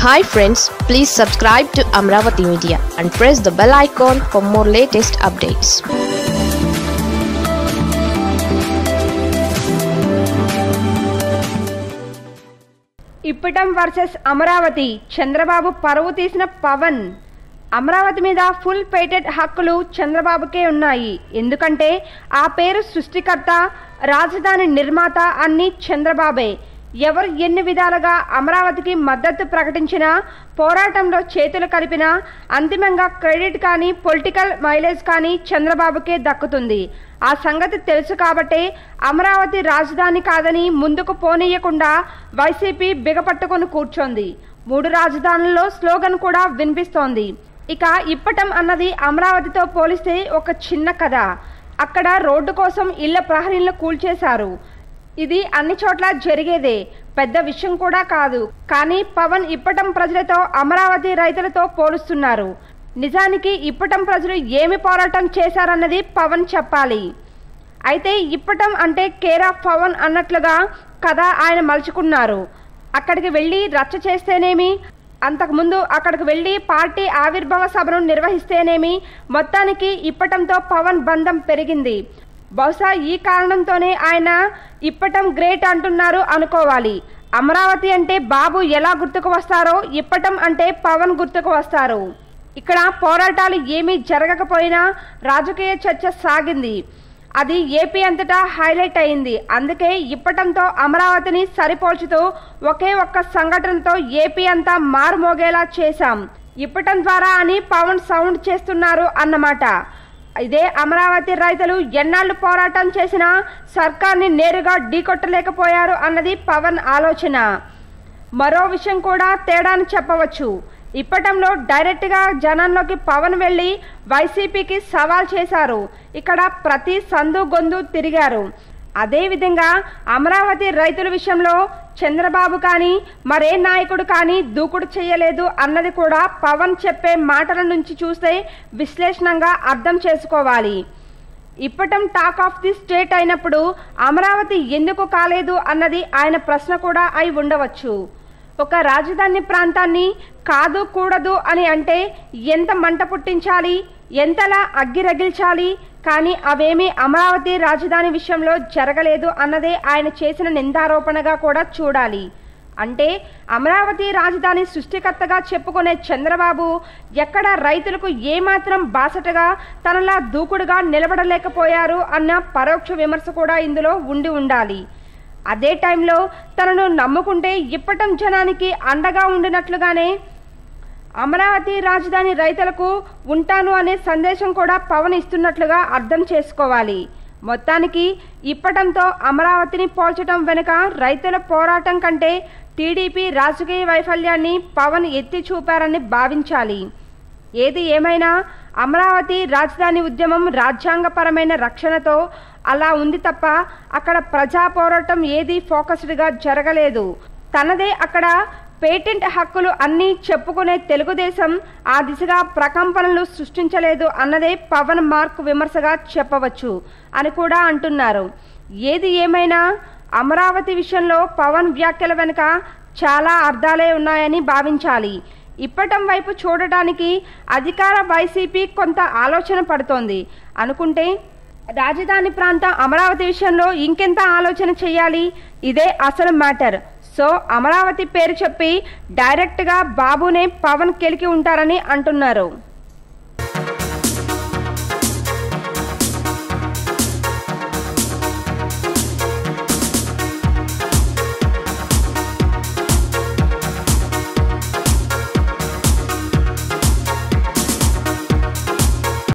hi friends please subscribe to Amaravati media and press the bell icon for more latest updates Ippatam versus Amaravati Chandrababu పరువు తీసిన పవన్ అమరావతి మీద full పేటెడ్ హక్కులు చంద్రబాబుకే ఉన్నాయి ఎందుకంటే ఆ పేరు సృష్టికర్త రాజధాని నిర్మాత అన్ని చంద్రబాబే ఎవరు ఎన్ని విధాలుగా అమరావతికి మద్దతు ప్రకటించినా పోరాటంలో చేతులు కలిపినా అంతిమంగా క్రెడిట్ కానీ పొలిటికల్ మైలేజ్ కానీ చంద్రబాబుకే దక్కుతుంది ఆ సంగతి తెలుసు కాబట్టే అమరావతి రాజధాని కాదని ముందుకు పోనీయకుండా వైసీపీ బిగపట్టుకొని కూర్చోంది మూడు రాజధానుల్లో స్లోగన్ కూడా వినిపిస్తోంది ఇక ఇప్పటం అన్నది అమరావతితో పోలిస్తే ఒక చిన్న కథ అక్కడ రోడ్డు కోసం ఇళ్ల ప్రహరీలను కూల్చేశారు ఇది అన్ని చోట్ల జరిగేదే పెద్ద విషయం కూడా కాదు కానీ పవన్ ఇప్పటం ప్రజలతో అమరావతి రైతులతో పోలుస్తున్నారు నిజానికి ఇప్పటం ప్రజలు ఏమి పోరాటం చేశారన్నది పవన్ చెప్పాలి అయితే ఇప్పటం అంటే కేర్ ఆఫ్ పవన్ అన్నట్లుగా కథ ఆయన మలుచుకున్నారు అక్కడికి వెళ్ళి రచ్చ చేస్తేనేమి అంతకుముందు అక్కడికి వెళ్ళి పార్టీ ఆవిర్భావ సభను నిర్వహిస్తేనేమి మొత్తానికి ఇప్పటంతో పవన్ బంధం పెరిగింది బహుశా ఈ కారణంతోనే ఆయన ఇప్పటం గ్రేట్ అంటున్నారు అనుకోవాలి అమరావతి అంటే బాబు ఎలా గుర్తుకు వస్తారో ఇప్పటం అంటే పవన్ గుర్తుకు వస్తారు ఇక్కడ పోరాటాలు ఏమీ జరగకపోయినా రాజకీయ చర్చ సాగింది అది ఏపీ అంతటా హైలైట్ అయింది అందుకే ఇప్పటంతో అమరావతిని సరిపోల్చుతూ ఒకే ఒక్క సంఘటనతో ఏపీ అంతా మారుమోగేలా చేశాం ఇప్పటం ద్వారా అని పవన్ సౌండ్ చేస్తున్నారు అన్నమాట ఇదే అమరావతి రైతులు ఎన్నాళ్ళు పోరాటం చేసినా సర్కార్ని నేరుగా ఢీకొట్టలేకపోయారు అన్నది పవన్ ఆలోచన మరో విషయం కూడా తేడాని చెప్పవచ్చు ఇప్పటంలో డైరెక్ట్గా జనంలోకి పవన్ వెళ్ళి వైసీపీకి సవాల్ చేశారు ఇక్కడ ప్రతి సందు గొంతు తిరిగారు అదేవిధంగా అమరావతి రైతుల విషయంలో చంద్రబాబు కానీ మరే నాయకుడు కానీ దూకుడు చేయలేదు అన్నది కూడా పవన్ చెప్పే మాటల నుంచి చూస్తే విశ్లేషణంగా అర్థం చేసుకోవాలి Ippatam talk of the state అయినప్పుడు అమరావతి ఎందుకు కాలేదు అన్నది ఆయన ప్రశ్న కూడా అయి ఉండవచ్చు ఒక రాజధాని ప్రాంతాన్ని కాదు కూడదు అని అంటే ఎంత మంట పుట్టించాలి ఎంతలా అగ్గి రగిల్చాలి కానీ అవేమీ అమరావతి రాజధాని విషయంలో జరగలేదు అన్నదే ఆయన చేసిన నిందారోపణగా కూడా చూడాలి అంటే అమరావతి రాజధాని సృష్టికర్తగా చెప్పుకునే చంద్రబాబు ఎక్కడ రైతులకు ఏమాత్రం బాసటగా తనలా దూకుడుగా నిలబడలేకపోయారు అన్న పరోక్ష విమర్శ కూడా ఇందులో ఉండి ఉండాలి అదే టైంలో తనను నమ్ముకుంటే ఇప్పటం జనానికి అండగా ఉండినట్లుగానే అమరావతి రాజధాని రైతులకు ఉంటాను అనే సందేశం కూడా పవన్ ఇస్తున్నట్లుగా అర్థం చేసుకోవాలి మొత్తానికి ఇప్పటంతో అమరావతిని పోల్చడం వెనుక రైతుల పోరాటం కంటే టీడీపీ రాజకీయ వైఫల్యాన్ని పవన్ ఎత్తి చూపారని భావించాలి ఏది ఏమైనా అమరావతి రాజధాని ఉద్యమం రాజ్యాంగపరమైన రక్షణతో అలా ఉంది తప్ప అక్కడ ప్రజా పోరాటం ఏది ఫోకస్డ్గా జరగలేదు తనదే అక్కడ పేటెంట్ హక్కులు అన్నీ చెప్పుకునే తెలుగుదేశం ఆ దిశగా ప్రకంపనలు సృష్టించలేదు అన్నదే పవన్ మార్క్ విమర్శగా చెప్పవచ్చు అని కూడా అంటున్నారు ఏది ఏమైనా అమరావతి విషయంలో పవన్ వ్యాఖ్యల వెనుక చాలా అర్థాలే ఉన్నాయని భావించాలి ఇప్పటం వైపు చూడటానికి అధికార వైసీపీ కొంత ఆలోచన పడుతోంది అనుకుంటే రాజధాని ప్రాంత అమరావతి విషయంలో ఇంకెంత ఆలోచన చేయాలి ఇదే అసలు మ్యాటర్ సో అమరావతి పేరు చెప్పి డైరెక్ట్గా బాబునే పవన్ కెలికి ఉంటారని అంటున్నారు